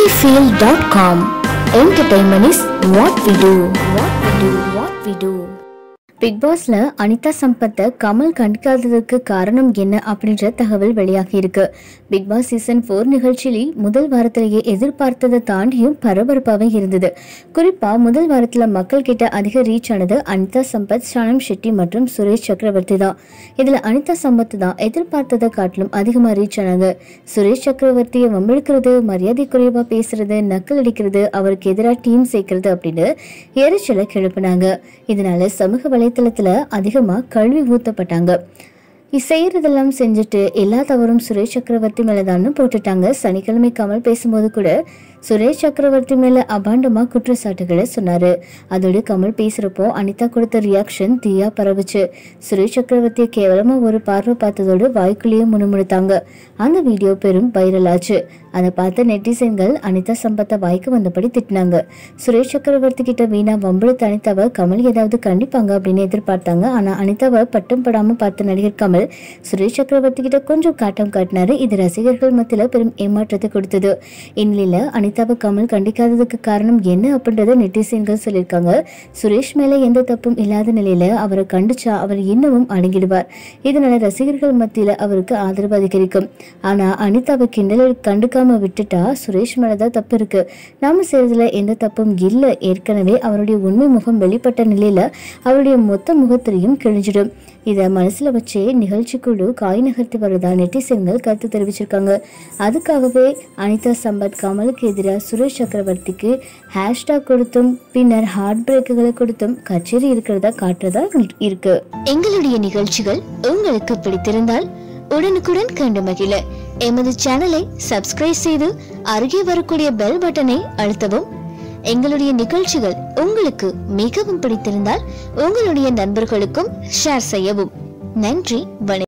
Sunnyfield.com. Entertainment is what we do. What we do. What we do. Big பாஸ்ல அனிதா சம்பத்தை கமல் கண்டிக்காததுக்கு காரணம் என்ன அப்படின்ற தகவல் வெளியாகி இருக்கு பிக் பாஸ் சீசன் ஃபோர் நிகழ்ச்சியில் முதல் வாரத்திலேயே எதிர்பார்த்ததை தாண்டியும் பரபரப்பாகவே இருந்தது குறிப்பா முதல் வாரத்துல மக்கள் கிட்ட அதிக ரீச் ஆனது அனிதா சம்பத் ஷானம் ஷெட்டி மற்றும் சுரேஷ் சக்கரவர்த்தி தான் இதுல அனிதா சம்பத் தான் எதிர்பார்த்ததை காட்டிலும் அதிகமா ரீச் ஆனாங்க சுரேஷ் சக்கரவர்த்தியை வம்பிழுக்கிறது மரியாதை குறைவா பேசுறது நக்கல் அடிக்கிறது அவருக்கு எதிராக டீம் சேர்க்கிறது அப்படின்னு எரிச்சலை கிளப்பினாங்க இதனால சமூக வலைத்தளத்துல அதிகமா கல்வி ஊத்தப்பட்டாங்க செய்யறதெல்லாம் செஞ்சுட்டு எல்லா தவறும் சுரேஷ் சக்கரவர்த்தி மேலதான்னு போட்டுட்டாங்க சனிக்கிழமை கமல் பேசும்போது கூட சுரேஷ் சக்கரவர்த்தி மேல அபாண்டமா குற்றச்சாட்டுகளை சொன்னாரு அதோடு கமல் பேசுறப்போ அனிதா கொடுத்த ரியாக்ஷன் தீயா பரவுச்சு சுரேஷ் சக்கரவர்த்தியை கேவலமா ஒரு பார்வை பார்த்ததோடு வாய்க்குள்ளேயே முணுமுணுத்தாங்க அந்த வீடியோ பெரும் வைரல் ஆச்சு அதை பார்த்த நெட்டிசன்கள் அனிதா சம்பத்தை வாய்க்கு வந்தபடி திட்டினாங்க சுரேஷ் சக்கரவர்த்தி கிட்ட வீணா வம்பிழுத்த அனிதாவை கமல் ஏதாவது கண்டிப்பாங்க அப்படின்னு எதிர்பார்த்தாங்க ஆனா அனிதாவை பட்டம் படாம பார்த்த நடிகர் கமல் சுரேஷ் சக்கரவர்த்தி கிட்ட கொஞ்சம் காட்டம் காட்டினாரு இது ரசிகர்கள் மத்தியில பெரும் ஏமாற்றத்தை கொடுத்தது இந்நிலையில அனிதாவை கமல் கண்டிக்காததுக்கு காரணம் என்ன அப்படின்றத நெட்டிசன்கள் சொல்லியிருக்காங்க சுரேஷ் மேல எந்த தப்பும் இல்லாத நிலையில அவரை கண்டிச்சா அவர் இன்னமும் அடங்கிடுவார் இதனால ரசிகர்கள் மத்தியில அவருக்கு ஆதரவு அதிகரிக்கும் ஆனா அனிதாவை கிண்டலில் கண்டுக்காம விட்டுட்டா சுரேஷ் மேலதான் தப்பு இருக்கு நாம செய்யறதுல எந்த தப்பும் இல்லை ஏற்கனவே அவருடைய உண்மை முகம் வெளிப்பட்ட நிலையில அவருடைய மொத்த முகத்திலையும் கிழிஞ்சிடும் இதை மனசுல வச்சே நிகழ்ச்சி குழு காய் நகர்த்தி வருவதா நெட்டிசன்கள் கருத்து தெரிவிச்சிருக்காங்க அதுக்காகவே அனிதா சம்பத் கமலுக்கு எதிராக சுரேஷ் சக்கரவர்த்திக்கு ஹேஷ்டாக் கொடுத்தும் பின்னர் ஹார்ட் பிரேக்குகளை கொடுத்தும் கச்சேரி இருக்கிறதா காட்டுறதா இருக்கு எங்களுடைய நிகழ்ச்சிகள் உங்களுக்கு பிடித்திருந்தால் உடனுக்குடன் கண்டு மகிழ எமது சேனலை சப்ஸ்கிரைப் செய்து அருகே வரக்கூடிய பெல் பட்டனை அழுத்தவும் எங்களுடைய நிகழ்ச்சிகள் உங்களுக்கு மிகவும் பிடித்திருந்தால் உங்களுடைய நண்பர்களுக்கும் ஷேர் செய்யவும் நன்றி வணக்கம்